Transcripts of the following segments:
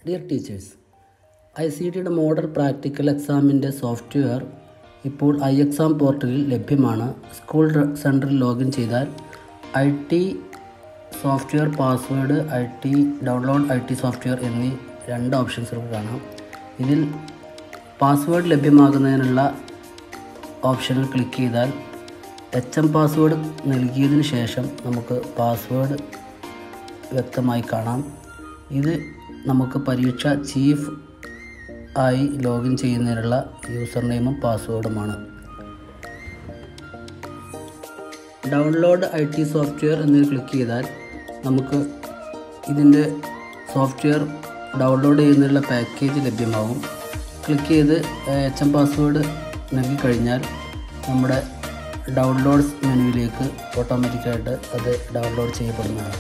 dear teachers I C ടിയുടെ model practical എക്സാമിൻ്റെ software ഇപ്പോൾ ഐ എക്സാം പോർട്ടലിൽ ലഭ്യമാണ് സ്കൂൾ സെൻറ്ററിൽ ലോഗിൻ ചെയ്താൽ I T software password I T download I T software എന്നീ രണ്ട് ഓപ്ഷൻസുകൾ കാണാം ഇതിൽ പാസ്വേഡ് ലഭ്യമാകുന്നതിനുള്ള ഓപ്ഷനിൽ ക്ലിക്ക് ചെയ്താൽ എച്ച് എം പാസ്വേഡ് നൽകിയതിന് ശേഷം നമുക്ക് പാസ്വേഡ് വ്യക്തമായി കാണാം ഇത് നമുക്ക് പരീക്ഷ ചീഫ് ആയി ലോഗിൻ ചെയ്യുന്നതിനുള്ള യൂസർ നെയിമും പാസ്വേഡുമാണ് ഡൗൺലോഡ് ഐ ടി സോഫ്റ്റ്വെയർ എന്നതിൽ ക്ലിക്ക് ചെയ്താൽ നമുക്ക് ഇതിൻ്റെ സോഫ്റ്റ്വെയർ ഡൗൺലോഡ് ചെയ്യുന്നതിനുള്ള പാക്കേജ് ലഭ്യമാകും ക്ലിക്ക് ചെയ്ത് എച്ച് എം പാസ്വേഡ് നൽകിക്കഴിഞ്ഞാൽ നമ്മുടെ ഡൗൺലോഡ്സ് മെനുവിലേക്ക് ഓട്ടോമാറ്റിക്കായിട്ട് അത് ഡൗൺലോഡ് ചെയ്യപ്പെടുന്നതാണ്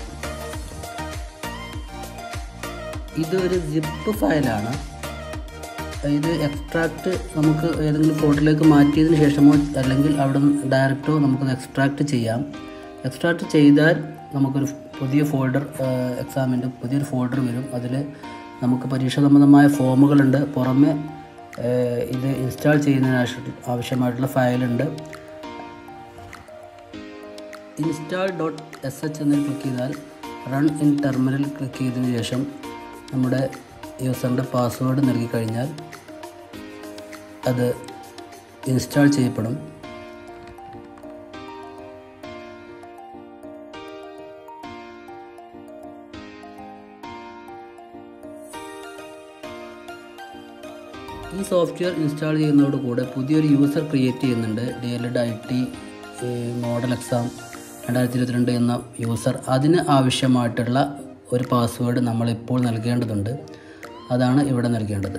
ഇതൊരു സിപ്പ് ഫയലാണ് ഇത് എക്സ്ട്രാക്റ്റ് നമുക്ക് ഏതെങ്കിലും ഫോൾഡറിലേക്ക് മാറ്റിയതിന് ശേഷമോ അല്ലെങ്കിൽ അവിടെ നിന്ന് ഡയറക്റ്റോ നമുക്കത് എക്സ്ട്രാക്റ്റ് ചെയ്യാം എക്സ്ട്രാക്റ്റ് ചെയ്താൽ നമുക്കൊരു പുതിയ ഫോൾഡർ എക്സാമിൻ്റെ പുതിയൊരു ഫോൾഡർ വരും അതിൽ നമുക്ക് പരീക്ഷ സംബന്ധമായ ഫോമുകളുണ്ട് പുറമെ ഇത് ഇൻസ്റ്റാൾ ചെയ്യുന്നതിന് ആവശ്യമായിട്ടുള്ള ഫയലുണ്ട് ഇൻസ്റ്റാൾ ഡോട്ട് എസ് എച്ച് എന്നതിൽ ക്ലിക്ക് ചെയ്താൽ റൺ ഇൻ ടെർമിനൽ ക്ലിക്ക് ചെയ്തതിന് ശേഷം നമ്മുടെ യൂസറിൻ്റെ പാസ്വേഡ് നൽകി കഴിഞ്ഞാൽ അത് ഇൻസ്റ്റാൾ ചെയ്യപ്പെടും ഈ സോഫ്റ്റ്വെയർ ഇൻസ്റ്റാൾ ചെയ്യുന്നതോടുകൂടെ പുതിയൊരു യൂസർ ക്രിയേറ്റ് ചെയ്യുന്നുണ്ട് D L Ed I T model exam രണ്ടായിരത്തി ഇരുപത്തിരണ്ട് എന്ന യൂസർ അതിന് ആവശ്യമായിട്ടുള്ള ഒരു പാസ്വേഡ് നമ്മൾ ഇപ്പോൾ നൽകേണ്ടതുണ്ട് അതാണ് ഇവിടെ നൽകേണ്ടത്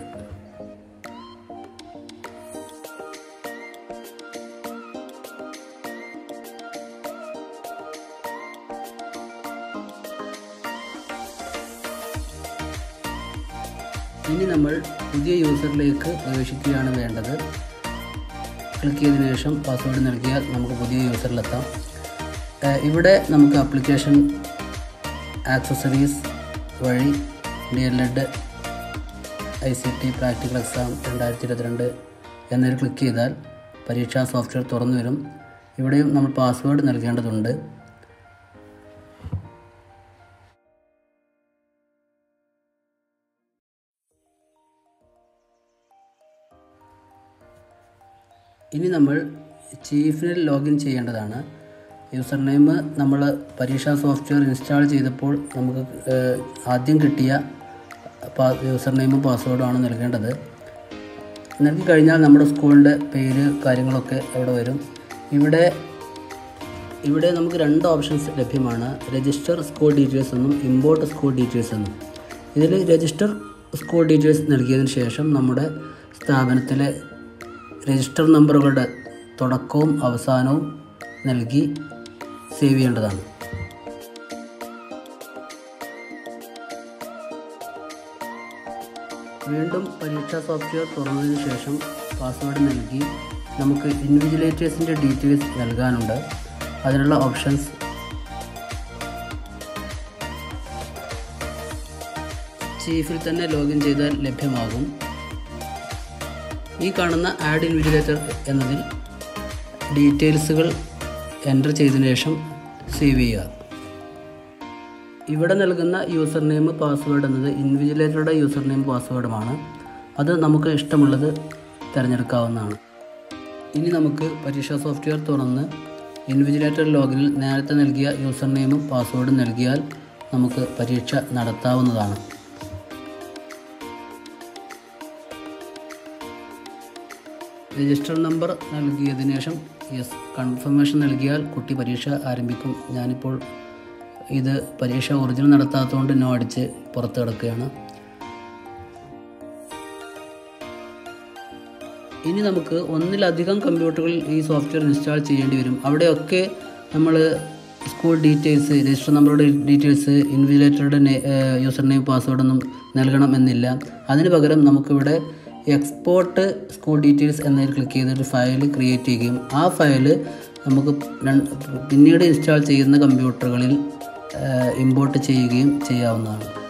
ഇനി നമ്മൾ പുതിയ യൂസറിലേക്ക് പ്രവേശിക്കുകയാണ് വേണ്ടത് ക്ലിക്ക് ചെയ്തതിനു ശേഷം പാസ്വേഡ് നൽകിയാൽ നമുക്ക് പുതിയ യൂസറിലെത്താം ഇവിടെ നമുക്ക് ആപ്ലിക്കേഷൻ ആക്സസറീസ് വഴി D L Ed I C T practical exam രണ്ടായിരത്തി ഇരുപത്തിരണ്ട് എന്നതിൽ ക്ലിക്ക് ചെയ്താൽ പരീക്ഷാ സോഫ്റ്റ്വെയർ തുറന്നു വരും ഇവിടെയും നമ്മൾ പാസ്വേഡ് നൽകേണ്ടതുണ്ട് ഇനി നമ്മൾ ചീഫിനിൽ ലോഗിൻ ചെയ്യേണ്ടതാണ് യൂസർ നെയിം നമ്മൾ പരീക്ഷാ സോഫ്റ്റ്വെയർ ഇൻസ്റ്റാൾ ചെയ്തപ്പോൾ നമുക്ക് ആദ്യം കിട്ടിയ യൂസർ നെയിമും പാസ്വേഡുമാണ് നൽകേണ്ടത് നൽകി കഴിഞ്ഞാൽ നമ്മുടെ സ്കൂളിൻ്റെ പേര് കാര്യങ്ങളൊക്കെ അവിടെ വരും ഇവിടെ ഇവിടെ നമുക്ക് രണ്ട് ഓപ്ഷൻസ് ലഭ്യമാണ് രജിസ്റ്റർ സ്കൂൾ ഡീറ്റെയിൽസ് എന്നും ഇമ്പോർട്ട് സ്കൂൾ ഡീറ്റെയിൽസ് എന്നും ഇതിൽ രജിസ്റ്റർ സ്കൂൾ ഡീറ്റെയിൽസ് നൽകിയതിന് ശേഷം നമ്മുടെ സ്ഥാപനത്തിലെ രജിസ്റ്റർ നമ്പറുകളുടെ തുടക്കവും അവസാനവും നൽകി സേവ് ചെയ്യേണ്ടതാണ് വീണ്ടും പരീക്ഷാ സോഫ്റ്റ്വെയർ തുറന്നതിന് ശേഷം പാസ്വേഡ് നൽകി നമുക്ക് ഇൻവിജിലേറ്റേഴ്സിൻ്റെ ഡീറ്റെയിൽസ് നൽകാനുണ്ട് അതിനുള്ള ഓപ്ഷൻസ് ചീഫിൽ തന്നെ ലോഗിൻ ചെയ്താൽ ലഭ്യമാകും ഈ കാണുന്ന ആഡ് ഇൻവിജിലേറ്റർ എന്നതിൽ ഡീറ്റെയിൽസുകൾ എൻ്റർ ചെയ്തതിനു ശേഷം സേവ് ചെയ്യുക ഇവിടെ നൽകുന്ന യൂസർ നെയിം പാസ്വേഡ് എന്നത് ഇൻവിജിലേറ്ററുടെ യൂസർ നെയിം പാസ്വേഡുമാണ് അത് നമുക്ക് ഇഷ്ടമുള്ളത് തിരഞ്ഞെടുക്കാവുന്നതാണ് ഇനി നമുക്ക് പരീക്ഷാ സോഫ്റ്റ്വെയർ തുറന്ന് ഇൻവിജിലേറ്റർ ലോഗിനിൽ നേരത്തെ നൽകിയ യൂസർ നെയിമും പാസ്വേഡും നൽകിയാൽ നമുക്ക് പരീക്ഷ നടത്താവുന്നതാണ് രജിസ്റ്റർ നമ്പർ നൽകിയതിനു ശേഷം യെസ് കൺഫർമേഷൻ നൽകിയാൽ കുട്ടി പരീക്ഷ ആരംഭിക്കും ഞാനിപ്പോൾ ഇത് പരീക്ഷ ഒറിജിനൽ നടത്താത്തതുകൊണ്ട് നോ അടിച്ച് പുറത്ത് കിടക്കുകയാണ് ഇനി നമുക്ക് ഒന്നിലധികം കമ്പ്യൂട്ടറുകളിൽ ഈ സോഫ്റ്റ്വെയർ ഇൻസ്റ്റാൾ ചെയ്യേണ്ടി വരും അവിടെയൊക്കെ നമ്മൾ സ്കൂൾ ഡീറ്റെയിൽസ് രജിസ്റ്റർ നമ്പറുടെ ഡീറ്റെയിൽസ് ഇൻവിജിലേറ്ററുടെ യൂസർ നെയിം പാസ്വേഡൊന്നും നൽകണം എന്നില്ല അതിന് പകരം നമുക്കിവിടെ എക്സ്പോർട്ട് സ്കൂൾ ഡീറ്റെയിൽസ് എന്നതിൽ ക്ലിക്ക് ചെയ്തൊരു ഫയൽ ക്രിയേറ്റ് ചെയ്യുകയും ആ ഫയൽ നമുക്ക് പിന്നീട് ഇൻസ്റ്റാൾ ചെയ്യുന്ന കമ്പ്യൂട്ടറുകളിൽ ഇമ്പോർട്ട് ചെയ്യുകയും ചെയ്യാവുന്നതാണ്